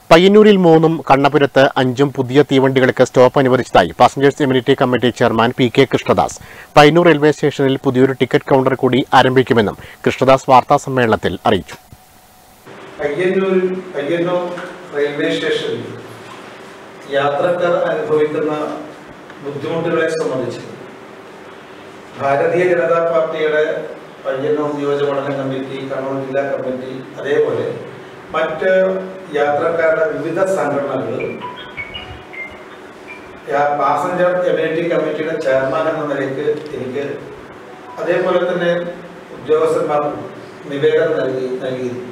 പയ്യന്നൂരിൽ മൂന്നും കണ്ണപുരത്ത് അഞ്ചും പുതിയ തീവണ്ടികൾക്ക് സ്റ്റോപ്പ് അനുവദിച്ചതായി passengers amenity committee chairman P K Krishnadas Payyannur railway സ്റ്റേഷനിൽ പുതിയൊരു ടിക്കറ്റ് കൗണ്ടർ കൂടി ആരംഭിക്കുമെന്നും കൃഷ്ണദാസ് വാർത്താസമ്മേളനത്തിൽ അറിയിച്ചു പയ്യന്നൂരിൽ പയ്യന്നൂർ റെയിൽവേ സ്റ്റേഷനിൽ യാത്രക്കാർ അനുഭവിക്കുന്ന ബുദ്ധിമുട്ടുകളെ സംബന്ധിച്ച് ഭാരതീയ ജനതാ പാർട്ടിയുടെ പയ്യന്നൂർ നിയോജകമണ്ഡലം കമ്മിറ്റി കണ്ണൂർ ജില്ലാ കമ്മിറ്റി അതേപോലെ മറ്റ് യാത്രക്കാരുടെ വിവിധ സംഘടനകൾ യാ- പാസഞ്ചർ എമ്യൂണിറ്റി കമ്മിറ്റിയുടെ ചെയർമാൻ എന്ന നിലയ്ക്ക് എനിക്ക് അതേപോലെ തന്നെ ഉദ്യോഗസ്ഥന്മാർ നിവേദനം നൽകി നൽകിയിരുന്നു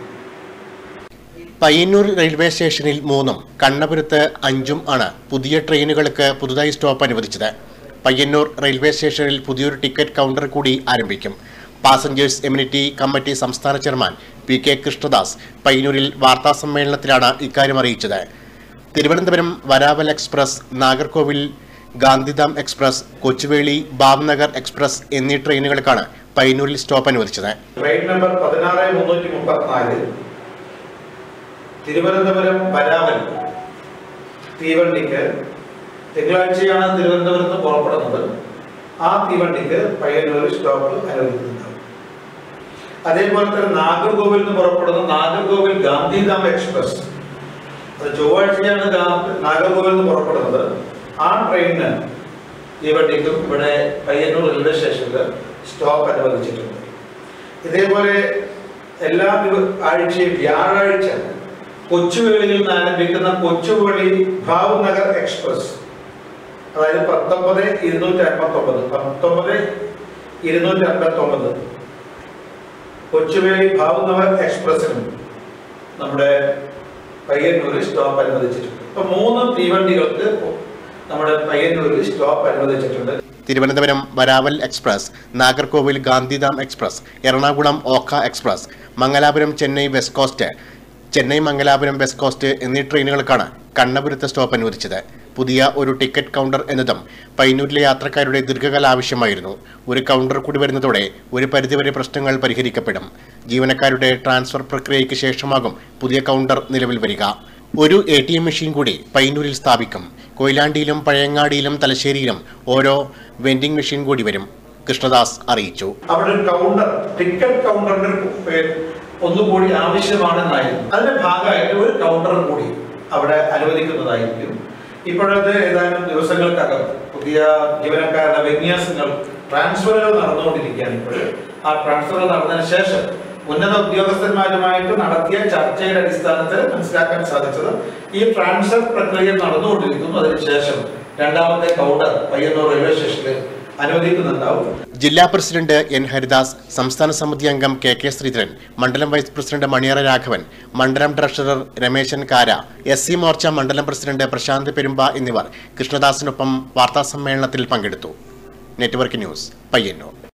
പയ്യന്നൂർ റെയിൽവേ സ്റ്റേഷനിൽ മൂന്നും കണ്ണപുരത്ത് അഞ്ചും ആണ് പുതിയ ട്രെയിനുകൾക്ക് പുതുതായി സ്റ്റോപ്പ് അനുവദിച്ചത് പയ്യന്നൂർ റെയിൽവേ സ്റ്റേഷനിൽ പുതിയൊരു ടിക്കറ്റ് കൗണ്ടർ കൂടി ആരംഭിക്കും പാസഞ്ചേഴ്സ് എമ്യൂണിറ്റി കമ്മിറ്റി സംസ്ഥാന ചെയർമാൻ പി കെ കൃഷ്ണദാസ് പയ്യന്നൂരിൽ വാർത്താസമ്മേളനത്തിലാണ് ഇക്കാര്യം അറിയിച്ചത് Thiruvananthapuram Veraval express Nagercoil Gandhidham express Kochuveli Bhavnagar express എന്നീ ട്രെയിനുകൾക്കാണ് പയ്യന്നൂരിൽ സ്റ്റോപ്പ് അനുവദിച്ചത് ട്രെയിൻ നമ്പർ പതിനാറ് മുന്നൂറ്റി മുപ്പത്തിനാല് തിരുവനന്തപുരം വരാവൽ തീവണ്ടിക്ക് തിങ്കളാഴ്ചയാണ് തിരുവനന്തപുരത്ത് നിന്ന് പുറപ്പെടുന്നത് ആ തീവണ്ടിക്ക് പയ്യന്നൂർ സ്റ്റോപ്പ് അനുവദിക്കുന്നുണ്ട് അതേപോലെ തന്നെ നാഗർകോവിൽ നിന്ന് പുറപ്പെടുന്ന നാഗർകോവിൽ ഗാന്ധിധാം എക്സ്പ്രസ് അത് ചൊവ്വാഴ്ചയാണ് ഗാ- നാഗർകോവിൽ നിന്ന് പുറപ്പെടുന്നത് ആ ട്രെയിനിന് തീവണ്ടിക്കും ഇവിടെ പയ്യന്നൂർ റെയിൽവേ സ്റ്റേഷനിൽ സ്റ്റോപ്പ് അനുവദിച്ചിട്ടുണ്ട് ഇതേപോലെ എല്ലാ ദിവ- ആഴ്ചയും വ്യാഴാഴ്ച കൊച്ചുവേളിയിൽ നിന്ന് ആരംഭിക്കുന്ന കൊച്ചുവേളി ഭാവ്നഗർ എക്സ്പ്രസ് അതായത് പത്തൊമ്പത് ഇരുന്നൂറ്റി അൻപത്തി ഒമ്പത് പത്തൊമ്പത് ഇരുന്നൂറ്റി അൻപത്തി ഒമ്പത് കൊച്ചുവേളി ഭാവ്നഗർ എക്സ്പ്രസിനും നമ്മുടെ പയ്യന്നൂരിൽ സ്റ്റോപ്പ് അനുവദിച്ചിട്ടുണ്ട് ഇപ്പൊ മൂന്ന് തീവണ്ടികൾക്ക് നമ്മുടെ പയ്യന്നൂരിൽ സ്റ്റോപ്പ് അനുവദിച്ചിട്ടുണ്ട് Thiruvananthapuram Veraval express Nagercoil Gandhidham express Ernakulam Okha express Mangalapuram Chennai west coast Chennai Mangalapuram west coast എന്നീ ട്രെയിനുകൾക്കാണ് കണ്ണപുരത്ത് സ്റ്റോപ്പ് അനുവദിച്ചത് പുതിയ ഒരു ടിക്കറ്റ് കൗണ്ടർ എന്നതും പയ്യന്നൂരിലെ യാത്രക്കാരുടെ ദീർഘകാല ആവശ്യമായിരുന്നു ഒരു കൗണ്ടർ കൂടി വരുന്നതോടെ ഒരു പരിധിവരെ പ്രശ്നങ്ങൾ പരിഹരിക്കപ്പെടും ജീവനക്കാരുടെ ട്രാൻസ്ഫർ പ്രക്രിയയ്ക്ക് ശേഷമാകും പുതിയ കൗണ്ടർ നിലവിൽ വരിക ഒരു എ ടി എം മെഷീൻ കൂടി പയ്യന്നൂരിൽ സ്ഥാപിക്കും കൊയിലാണ്ടിയിലും പഴയങ്ങാടിയിലും തലശ്ശേരിയിലും ഓരോ വെൻഡിംഗ് മെഷീൻ കൂടി വരും കൃഷ്ണദാസ് അറിയിച്ചു അവിടെ ഒരു കൗണ്ടർ ടിക്കറ്റ് കൗണ്ടറിന്റെ പേര് ഒന്നുകൂടി ആവശ്യമാണെന്നായിരുന്നു അതിന്റെ ഭാഗമായിട്ട് ഒരു കൗണ്ടർ കൂടി അവിടെ അനുവദിക്കുന്നതായിരിക്കും ഇപ്പോഴത്തെ ഏതാനും ദിവസങ്ങൾക്കകം പുതിയ ജീവനക്കാരുടെ വിന്യാസങ്ങൾ ട്രാൻസ്ഫറുകൾ നടന്നുകൊണ്ടിരിക്കുകയാണ് ഇപ്പോൾ ആ ട്രാൻസ്ഫറുകൾ നടന്നതിന് ശേഷം ഉന്നത ഉദ്യോഗസ്ഥന്മാരുമായിട്ട് നടത്തിയ ചർച്ചയുടെ അടിസ്ഥാനത്തിൽ മനസ്സിലാക്കാൻ സാധിച്ചത് ഈ ട്രാൻസ്ഫർ പ്രക്രിയ നടന്നുകൊണ്ടിരിക്കുന്നു അതിനുശേഷം രണ്ടാമത്തെ കൗണ്ടർ പയ്യന്നൂർ റെയിൽവേ സ്റ്റേഷനിൽ അനുവദിക്കുന്നുണ്ടാവും ജില്ലാ പ്രസിഡന്റ് എൻ ഹരിദാസ് സംസ്ഥാന സമിതി അംഗം കെ കെ ശ്രീധരൻ മണ്ഡലം വൈസ് പ്രസിഡന്റ് മണിയറ രാഘവൻ മണ്ഡലം ട്രഷറർ രമേശൻ കാര എസ് സി മോർച്ച മണ്ഡലം പ്രസിഡന്റ് പ്രശാന്ത് പെരുമ്പ എന്നിവർ കൃഷ്ണദാസിനൊപ്പം വാർത്താസമ്മേളനത്തിൽ പങ്കെടുത്തു നെറ്റ്വർക്ക് ന്യൂസ് പയ്യന്നൂർ